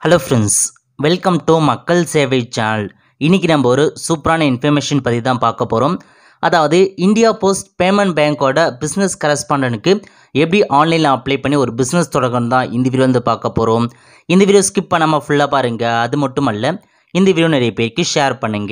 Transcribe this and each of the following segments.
hello friends welcome to மக்கள் சேவை channel இன்றைக்கி நம்ம ஒரு சூப்பரான இன்ஃபர்மேஷன் பற்றி தான் பார்க்க போகிறோம் அதாவது இந்தியா போஸ்ட் பேமெண்ட் பேங்க்கோட பிஸ்னஸ் கரஸ்பாண்டனுக்கு எப்படி ஆன்லைனில் அப்ளை பண்ணி ஒரு பிஸ்னஸ் தொடங்கணும் தான் இந்த வீடியோ வந்து பார்க்க போகிறோம் இந்த வீடியோ ஸ்கிப் பண்ணாமல் ஃபுல்லாக பாருங்கள் அது மட்டும் அல்ல இந்த வீடியோ நிறைய பேருக்கு ஷேர் பண்ணுங்க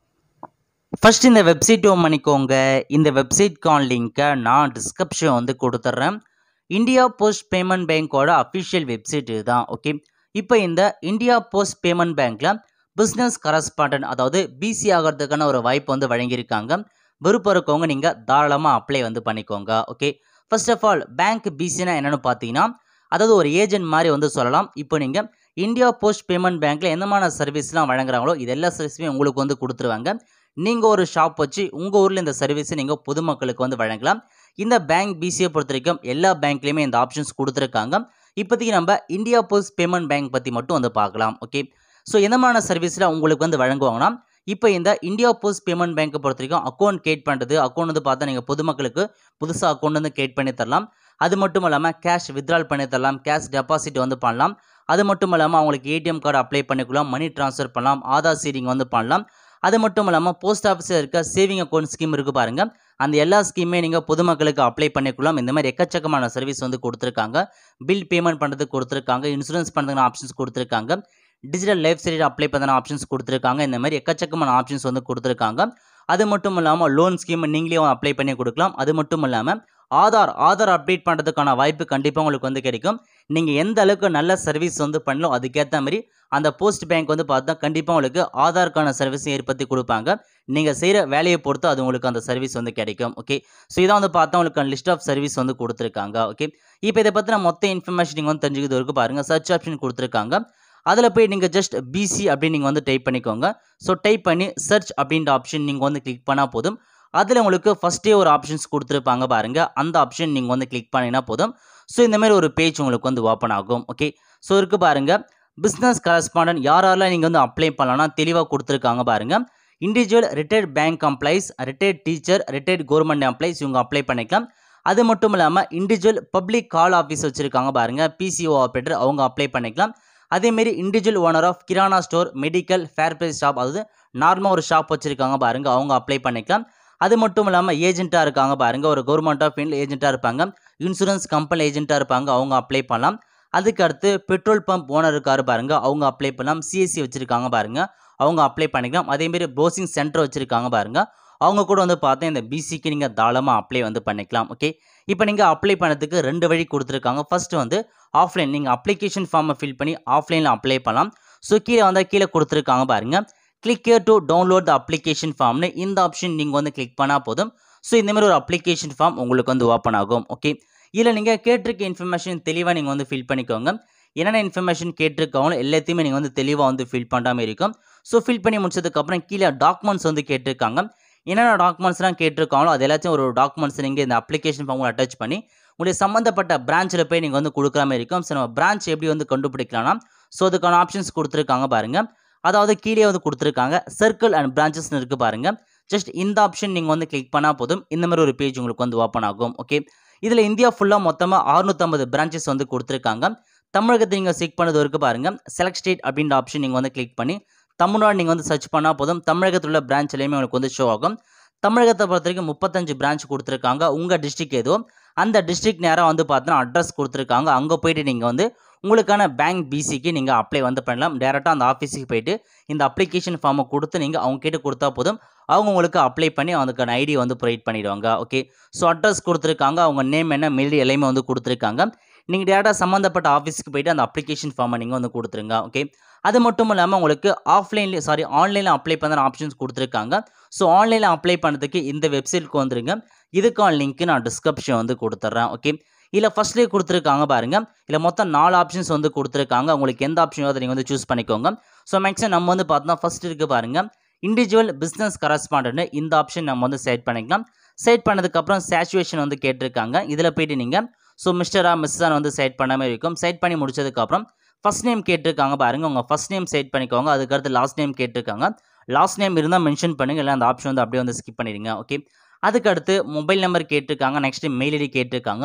ஃபர்ஸ்ட் இந்த வெப்சைட் ஓம் பண்ணிக்கோங்க இந்த வெப்சைட்கான லிங்க்கை நான் டிஸ்கிரிப்ஷன் வந்து கொடுத்துட்றேன் இந்தியா போஸ்ட் பேமெண்ட் பேங்க்கோட அஃபிஷியல் வெப்சைட் இதுதான் ஓகே இப்போ இந்த இந்தியா போஸ்ட் பேமெண்ட் பேங்க்கில் பிஸ்னஸ் கரஸ்பாண்டன்ட் அதாவது பிசி ஆகிறதுக்கான ஒரு வாய்ப்பு வந்து வழங்கியிருக்காங்க விருப்பம் இருக்கவங்க நீங்கள் தாராளமாக அப்ளை வந்து பண்ணிக்கோங்க okay first of all bank பிசினா என்னென்னு பார்த்தீங்கன்னா அதாவது ஒரு ஏஜென்ட் மாதிரி வந்து சொல்லலாம் இப்போ நீங்கள் இந்தியா போஸ்ட் பேமெண்ட் பேங்க்கில் எந்த மாதிரி சர்வீஸ்லாம் வழங்குறாங்களோ இது எல்லா சர்வீஸுமே உங்களுக்கு வந்து கொடுத்துருவாங்க நீங்கள் ஒரு ஷாப் வச்சு உங்கள் ஊரில் இந்த சர்வீஸை நீங்கள் பொதுமக்களுக்கு வந்து வழங்கலாம் இந்த பேங்க் பிசியை பொறுத்த வரைக்கும் எல்லா பேங்க்லேயுமே இந்த ஆப்ஷன்ஸ் கொடுத்துருக்காங்க இப்போதைக்கு நம்ம இந்தியா போஸ்ட் பேமெண்ட் பேங்க் பற்றி மட்டும் வந்து பார்க்கலாம் ஓகே ஸோ எந்த மாதிரியான சர்வீஸில் உங்களுக்கு வந்து வழங்குவாங்கன்னா இப்போ இந்த இந்தியா போஸ்ட் பேமெண்ட் பேங்க்கை பொறுத்த வரைக்கும் அக்கௌண்ட் கிரியேட் பண்ணுறது அக்கௌண்ட் வந்து பார்த்தா நீங்கள் பொதுமக்களுக்கு புதுசாக அக்கௌண்ட் வந்து கிரியேட் பண்ணி தரலாம் அது மட்டும் இல்லாமல் கேஷ் வித்ட்ரால் பண்ணி தரலாம் கேஷ் டெபாசிட் வந்து பண்ணலாம் அது மட்டும் இல்லாமல் அவங்களுக்கு ஏடிஎம் கார்டு அப்ளை பண்ணிக்கலாம் மணி ட்ரான்ஸ்ஃபர் பண்ணலாம் ஆதார் சீடிங் வந்து பண்ணலாம் அது மட்டும் இல்லாமல் போஸ்ட் ஆஃபீஸில் இருக்க சேவிங் அக்கௌண்ட் ஸ்கீம் இருக்குது பாருங்கள் அந்த எல்லா ஸ்கீமே நீங்கள் பொதுமக்களுக்கு அப்ளை பண்ணிக்கலாம் இந்த மாதிரி எக்கச்சக்கமான சர்வீஸ் வந்து கொடுத்துருக்காங்க பில் பேமெண்ட் பண்ணுறதுக்கு கொடுத்துருக்காங்க இன்சூரன்ஸ் பண்ணுறதுக்கு ஆப்ஷன்ஸ் கொடுத்துருக்காங்க டிஜிட்டல் லைஃப் ஸ்டைல் அப்ளை பண்ண ஆப்ஷன்ஸ் கொடுத்துருக்காங்க இந்த மாதிரி எக்கச்சக்கமான ஆப்ஷன்ஸ் வந்து கொடுத்துருக்காங்க அது மட்டும் இல்லாமல் லோன் ஸ்கீம் நீங்களே அப்ளை பண்ணி கொடுக்கலாம் அது மட்டும் இல்லாமல் ஆதார் ஆதார் அப்டேட் பண்ணுறதுக்கான வாய்ப்பு கண்டிப்பாக உங்களுக்கு வந்து கிடைக்கும் நீங்கள் எந்த அளவுக்கு நல்ல சர்வீஸ் வந்து பண்ணலாம் அதுக்கேற்ற மாதிரி அந்த போஸ்ட் பேங்க் வந்து பார்த்தா கண்டிப்பாக உங்களுக்கு ஆதாருக்கான சர்வீஸ் ஏற்படுத்தி கொடுப்பாங்க நீங்கள் செய்கிற வேலையை பொறுத்து அது உங்களுக்கு அந்த சர்வீஸ் வந்து கிடைக்கும் ஓகே ஸோ இதான் வந்து பார்த்தா உங்களுக்கு லிஸ்ட் ஆஃப் சர்வீஸ் வந்து கொடுத்துருக்காங்க ஓகே இப்போ இதை பற்றின மொத்த இன்ஃபர்மேஷன் நீங்கள் வந்து தெரிஞ்சுக்கிறது வரைக்கும் பாருங்கள் சர்ச் ஆப்ஷன் கொடுத்துருக்காங்க அதில் போய் நீங்கள் ஜஸ்ட் பிசி அப்படின்னு நீங்கள் வந்து டைப் பண்ணிக்கோங்க ஸோ டைப் பண்ணி சர்ச் அப்படின்ற ஆப்ஷன் நீங்கள் வந்து கிளிக் பண்ணால் போதும் அதில் உங்களுக்கு ஃபஸ்ட்டே ஒரு ஆப்ஷன்ஸ் கொடுத்துருப்பாங்க பாருங்கள் அந்த ஆப்ஷன் நீங்கள் வந்து கிளிக் பண்ணினா போதும் ஸோ இந்த மாதிரி ஒரு பேஜ் உங்களுக்கு வந்து ஓப்பன் ஆகும் ஓகே ஸோ இருக்குது பாருங்கள் பிஸ்னஸ் கரஸ்பாண்டன்ட் யார் யாரெல்லாம் நீங்கள் வந்து அப்ளை பண்ணலாம்னா தெளிவாக கொடுத்துருக்காங்க பாருங்கள் individual retired bank employees retired teacher retired government employees இவங்க அப்ளை பண்ணிக்கலாம் அது மட்டும் இல்லாமல் இண்டிவிஜுவல் பப்ளிக் கால் ஆஃபீஸ் வச்சுருக்காங்க பாருங்கள் பிசிஓ ஆப்ரேட்டர் அவங்க அப்ளை பண்ணிக்கலாம் அதேமாரி individual owner of kirana store medical fair price shop அதாவது நார்மலாக ஒரு ஷாப் வச்சுருக்காங்க பாருங்கள் அவங்க அப்ளை பண்ணிக்கலாம் அது மட்டும் இல்லாமல் ஏஜென்ட்டாக இருக்காங்க பாருங்கள் ஒரு கவர்மெண்ட் ஆஃப் இண்டியா ஏஜென்ட்டாக இருப்பாங்க இன்சூரன்ஸ் கம்பெனி ஏஜென்ட்டாக இருப்பாங்க அவங்க அப்ளை பண்ணலாம் அதுக்கு அடுத்து பெட்ரோல் பம்ப் ஓனர் இருக்காரு பாருங்க அவங்க அப்ளை பண்ணலாம் சிஎஸ்சி வச்சுருக்காங்க பாருங்க அவங்க அப்ளை பண்ணிக்கலாம் அதேமாரி ப்ரோசிங் சென்டர் வச்சுருக்காங்க பாருங்க அவங்க கூட வந்து பார்த்தா இந்த பிசிக்கு நீங்கள் தாராளமாக அப்ளை வந்து பண்ணிக்கலாம் ஓகே இப்போ நீங்கள் அப்ளை பண்ணதுக்கு ரெண்டு வழி கொடுத்துருக்காங்க ஃபர்ஸ்ட் வந்து ஆஃப்லைன் நீங்கள் அப்ளிகேஷன் ஃபார்மை ஃபில் பண்ணி ஆஃப்லைனில் அப்ளை பண்ணலாம் ஸோ கீழே வந்தால் கீழே கொடுத்துருக்காங்க பாருங்கள் click here to download the application ஃபார்ம்னு இந்த ஆப்ஷன் நீங்கள் வந்து கிளிக் பண்ணால் போதும் ஸோ இந்தமாதிரி ஒரு அப்ளிகேஷன் ஃபார்ம் உங்களுக்கு வந்து ஓப்பன் ஆகும் ஓகே இதில் நீங்கள் கேட்டிருக்க இன்ஃபர்மேஷன் தெளிவாக நீங்கள் வந்து ஃபில் பண்ணிக்கோங்க என்னென்ன இன்ஃபர்மேஷன் கேட்டிருக்காங்களோ எல்லாத்தையுமே நீங்கள் வந்து தெளிவாக வந்து ஃபில் பண்ணுற மாதிரி இருக்கும் ஸோ ஃபில் பண்ணி முடிச்சதுக்கப்புறம் கீழே டாக்குமெண்ட்ஸ் வந்து கேட்டிருக்காங்க என்னென்ன டாக்குமெண்ட்ஸ்லாம் கேட்டிருக்காங்களோ அது எல்லாத்தையும் ஒரு டாக்குமெண்ட்ஸ் நீங்கள் இந்த அப்ளிகேஷன் ஃபார்ம் அட்டாச் பண்ணி உங்களுக்கு சம்மந்தப்பட்ட பிரான்ச்சில் போய் நீங்கள் வந்து கொடுக்குற மாதிரி இருக்கும் ஸோ நம்ம பிரான்ச் எப்படி வந்து கண்டுபிடிக்கலாம்னா ஸோ அதுக்கான ஆப்ஷன்ஸ் கொடுத்துருக்காங்க பாருங்கள் அதாவது கீழே வந்து கொடுத்துருக்காங்க சர்க்கிள் அண்ட் பிரான்ச்சஸ்னு இருக்குது பாருங்கள் ஜஸ்ட் இந்த ஆப்ஷன் நீங்கள் வந்து கிளிக் பண்ணால் போதும் இந்த மாதிரி ஒரு பேஜ் உங்களுக்கு வந்து ஓப்பன் ஆகும் ஓகே இதில் இந்தியா ஃபுல்லாக மொத்தமாக அறுநூற்றம்பது பிரான்ச்சஸ் வந்து கொடுத்துருக்காங்க தமிழகத்தை நீங்கள் செக் பண்ணது வரைக்கும் பாருங்கள் செலக்ட் ஸ்டேட் அப்படின்ற ஆப்ஷன் நீங்கள் வந்து கிளிக் பண்ணி தமிழ்நாடு நீங்கள் வந்து சர்ச் பண்ணால் போதும் தமிழகத்தில் உள்ள பிரான்ச் எல்லாமே உங்களுக்கு வந்து ஷோ ஆகும் தமிழகத்தை பொறுத்த வரைக்கும் முப்பத்தஞ்சு பிரான்ச் கொடுத்துருக்காங்க உங்கள் டிஸ்ட்ரிக் ஏதோ அந்த டிஸ்ட்ரிக் நேராக வந்து பார்த்தோன்னா அட்ரஸ் கொடுத்துருக்காங்க அங்கே போயிட்டு நீங்கள் வந்து உங்களுக்கான பேங்க் பிசிக்கு நீங்கள் அப்ளை வந்து பண்ணலாம் டேரெக்டாக அந்த ஆஃபீஸுக்கு போயிட்டு இந்த அப்ளிகேஷன் ஃபார்மை கொடுத்து நீங்கள் அவங்க கிட்ட கொடுத்தா போதும் அவங்க உங்களுக்கு அப்ளை பண்ணி அதுக்கான ஐடி வந்து ப்ரொவைட் பண்ணிடுவாங்க ஓகே ஸோ அட்ரஸ் கொடுத்துருக்காங்க அவங்க நேம் என்ன மெயில் எல்லாமே வந்து கொடுத்துருக்காங்க நீங்கள் டேரெக்டாக சம்மந்தப்பட்ட ஆஃபீஸுக்கு போயிட்டு அந்த அப்ளிகேஷன் ஃபார்மை நீங்கள் வந்து கொடுத்துருங்க ஓகே அது மட்டும் இல்லாமல் உங்களுக்கு ஆஃப்லைன்லேயே சாரி ஆன்லைனில் அப்ளை பண்ணுற ஆப்ஷன்ஸ் கொடுத்துருக்காங்க ஸோ ஆன்லைனில் அப்ளை பண்ணுறதுக்கு இந்த வெப்சைட்க்கு வந்துருங்க இதுக்கான லிங்க்கு நான் டிஸ்கிரிப்ஷன் வந்து கொடுத்துட்றேன் ஓகே இதில் ஃபஸ்ட்லேயே கொடுத்துருக்காங்க பாருங்கள் இதில் மொத்தம் நாலு ஆப்ஷன்ஸ் வந்து கொடுத்துருக்காங்க உங்களுக்கு எந்த ஆப்ஷன் அதை நீங்கள் வந்து சூஸ் பண்ணிக்கோங்க ஸோ மேக்ஸிமம் நம்ம வந்து பார்த்தோம்னா ஃபஸ்ட் இருக்குது பாருங்கள் இண்டிவிஜுவல் பிஸ்னஸ் கரஸ்பாண்டன்ட் இந்த ஆப்ஷன் நம்ம வந்து செட் பண்ணிக்கலாம் செட் பண்ணதுக்கப்புறம் சேச்சுவேஷன் வந்து கேட்டிருக்காங்க இதில் போயிட்டு நீங்கள் ஸோ மிஸ்டரா மிஸ்ஸான் வந்து செட் பண்ண மாதிரி இருக்கும் செட் பண்ணி முடிச்சதுக்கப்புறம் ஃபஸ்ட் நேம் கேட்டிருக்காங்க பாருங்கள் உங்கள் ஃபஸ்ட் நேம் செட் பண்ணிக்கோங்க அதுக்கடுத்து லாஸ்ட் நேம் கேட்டிருக்காங்க லாஸ்ட் நேம் இருந்தால் மென்ஷன் பண்ணுங்கள் இல்லை அந்த ஆப்ஷன் வந்து அப்படியே வந்து ஸ்கிப் பண்ணிடுங்க ஓகே அதுக்கடுத்து மொபைல் நம்பர் கேட்டிருக்காங்க நெக்ஸ்ட் மெயில் ஐடி கேட்டிருக்காங்க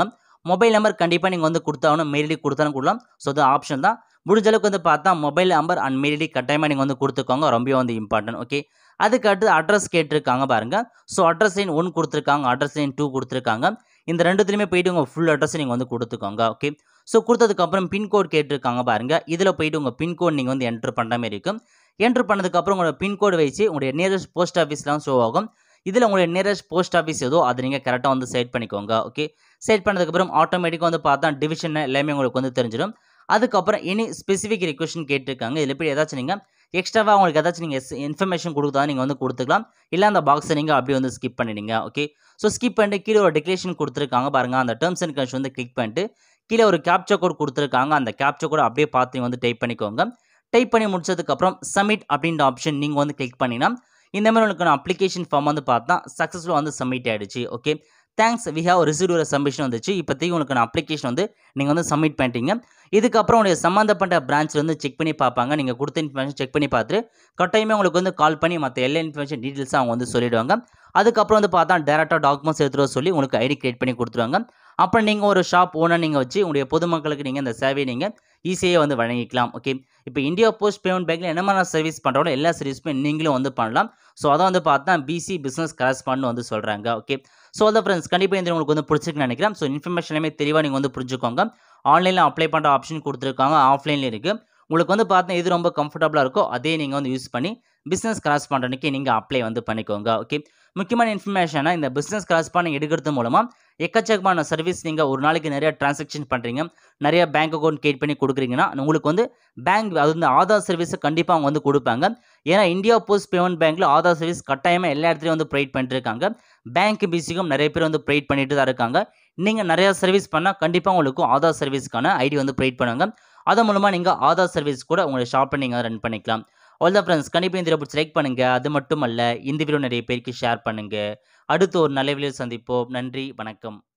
மொபைல் நம்பர் கண்டிப்பாக நீங்கள் வந்து கொடுத்தாகணும் மெயில் ஐடி கொடுத்தாலும் கொடுக்கலாம் ஸோ அது ஆப்ஷன் தான் முடிஞ்ச அளவுக்கு வந்து பார்த்தா mobile number and mail ID கட்டாயமாக நீங்கள் வந்து கொடுத்துக்கோங்க ரொம்ப வந்து இம்பார்ட்டன்ட் ஓகே அதுக்கு அடுத்து அட்ரஸ் கேட்டிருக்காங்க பாருங்க ஸோ அட்ரஸ் லைன் ஒன் கொடுத்துருக்காங்க அட்ரஸ் லைன் டூ கொடுத்துருக்காங்க இந்த ரெண்டுத்துலையுமே போயிட்டு உங்கள் ஃபுல் அட்ரஸ் நீங்கள் வந்து கொடுத்துக்கோங்க ஓகே ஸோ கொடுத்ததுக்கப்புறம் பின்கோட் கேட்டிருக்காங்க பாருங்க இதில் போயிட்டு உங்கள் பின்கோட் நீங்கள் வந்து என்ட்ரு பண்ணுற மாதிரி இருக்கும் என்ட்ரு பண்ணதுக்கப்புறம் உங்களோட பின்கோடு வச்சு உங்களுடைய நியரஸ்ட் போஸ்ட் ஆஃபீஸ்லாம் ஷோ ஆகும் இதில் உங்களுடைய நியரஸ்ட் போஸ்ட் ஆஃபீஸ் ஏதோ அதை நீங்கள் கரெக்டாக வந்து செட் பண்ணிக்கோங்க ஓகே செட் பண்ணதுக்கப்புறம் ஆட்டோமேட்டிக்காக வந்து பார்த்தா டிவிஷன் எல்லாமே உங்களுக்கு வந்து தெரிஞ்சிடும் அதுக்கப்புறம் எனி ஸ்பெசிஃபிக் ரெக்வஸ்டன் கேட்டிருக்காங்க இதில் போய் ஏதாச்சும் நீங்கள் எக்ஸ்ட்ராவாக உங்களுக்கு ஏதாச்சும் நீங்கள் இன்ஃபர்மேஷன் கொடுத்தா நீங்கள் வந்து கொடுத்துக்கலாம் இல்லை அந்த பாக்ஸை நீங்கள் அப்படியே வந்து ஸ்கிப் பண்ணிடுங்க ஓகே ஸோ ஸ்கிப் பண்ணிட்டு கீழே ஒரு டெக்ரேஷன் கொடுத்துருக்காங்க பாருங்கள் அந்த டேர்ம்ஸ் அண்ட் கண்டிஷன் வந்து கிளிக் பண்ணிட்டு கீழே ஒரு கேப்சா கோட் கொடுத்துருக்காங்க அந்த கேப்சா கோட் அப்படியே பார்த்து நீங்க வந்து டைப் பண்ணிக்கோங்க டைப் பண்ணி முடிச்சதுக்கப்புறம் சப்மிட் அப்படின்ற ஆப்ஷன் நீங்கள் வந்து கிளிக் பண்ணினா இந்த மாதிரி உங்களுக்கு அப்ளிகேஷன் ஃபார்ம் வந்து பார்த்தா சக்ஸஸ்ஃபுல்லாக வந்து சப்மிட் ஆகிடுச்சு okay thanks we have receive ஒரு சப்மிஷன் வந்துச்சு இப்போதைக்கு உங்களுக்கு அப்ளிகேஷன் வந்து நீங்கள் வந்து சப்மிட் பண்ணிட்டீங்க இதுக்கப்புறம் உங்களுடைய சம்மந்தப்பட்ட பிரான்ச்சில் வந்து செக் பண்ணி பார்ப்பாங்க நீங்கள் கொடுத்த இன்ஃபர்மேஷன் செக் பண்ணி பார்த்துட்டு கட்டாயமே உங்களுக்கு வந்து கால் பண்ணி மற்ற எல்லா இன்ஃபர்மேஷன் டீட்டெயில்ஸும் அவங்க வந்து சொல்லிடுவாங்க அதுக்கப்புறம் வந்து பார்த்தா டேரெக்டாக டாக்குமெண்ட்ஸ் எடுத்துகிட்டு வர சொல்லி உங்களுக்கு ஐடி கிரியேட் பண்ணி கொடுத்துருவாங்க அப்புறம் நீங்கள் ஒரு ஷாப் ஓனர் நீங்கள் வச்சு உங்களுடைய பொதுமக்களுக்கு நீங்கள் இந்த சேவையை நீங்கள் ஈஸியாக வந்து வழங்கிக்கலாம் ஓகே இப்போ இந்தியா போஸ்ட் பேமெண்ட் பேங்க்கில் என்ன மாதிரி சர்வீஸ் பண்ணுறோம் எல்லா சர்வீஸுமே நீங்களும் வந்து பண்ணலாம் ஸோ அதை வந்து பார்த்தா பிசி பிஸ்னஸ் கரஸ்பாண்ட் வந்து சொல்கிறாங்க ஓகே ஸோ அதான் ஃப்ரெண்ட்ஸ் கண்டிப்பாக இந்த உங்களுக்கு வந்து பிடிச்சிருக்குன்னு நினைக்கிறேன் ஸோ இன்ஃபர்மேஷன் எல்லாமே தெளிவாக நீங்கள் வந்து புரிஞ்சுக்கோங்க ஆன்லைனில் அப்ளை பண்ணுற ஆப்ஷன் கொடுத்துருக்காங்க ஆஃப்லைனில் இருக்குது உங்களுக்கு வந்து பார்த்தா எது ரொம்ப கம்ஃபர்டபுளாக இருக்கோ அதே நீங்கள் வந்து யூஸ் பண்ணி பிஸ்னஸ் கிராஸ் பண்ணுறதுக்கு நீங்கள் அப்ளை வந்து பண்ணிக்கோங்க ஓகே முக்கியமான இன்ஃபர்மேஷனை இந்த பிஸ்னஸ் கிராஸ் பண்ணி எடுக்கிறது மூலமாக எக்கச்சக்கமான சர்வீஸ் நீங்கள் ஒரு நாளைக்கு நிறைய டிரான்சாக்ஷன் பண்ணுறீங்க நிறைய பேங்க் அக்கௌண்ட் கிரியேட் பண்ணி கொடுக்குறீங்கன்னா உங்களுக்கு வந்து பேங்க் அது வந்து ஆதார் சர்வீஸை கண்டிப்பாக அவங்க வந்து கொடுப்பாங்க ஏன்னா இந்தியா போஸ்ட் பேமெண்ட் பேங்க்கில் ஆதார் சர்வீஸ் கட்டாயமாக எல்லா இடத்துலையும் வந்து ப்ரொவைட் பண்ணிட்டு இருக்காங்க பேங்க் பிசிக்கும் நிறைய பேர் வந்து ப்ரொவைட் பண்ணிட்டு தான் இருக்காங்க நீங்கள் நிறையா சர்வீஸ் பண்ணால் கண்டிப்பாக உங்களுக்கு ஆதார் சர்வீஸ்க்கான ஐடி வந்து ப்ரொவைட் பண்ணுவாங்க அதன் மூலமாக நீங்கள் ஆதார் சர்வீஸ் கூட உங்களுடைய ஷாப்பை நீங்கள் ரன் பண்ணிக்கலாம் ஆல் தான் ஃப்ரெண்ட்ஸ் கண்டிப்பாக இந்த பிடிச்சி லைக் பண்ணுங்கள் அது மட்டும் அல்ல இந்த வீடியோ நிறைய பேருக்கு ஷேர் பண்ணுங்கள் அடுத்து ஒரு நல்ல வீடியோ சந்திப்போம் நன்றி வணக்கம்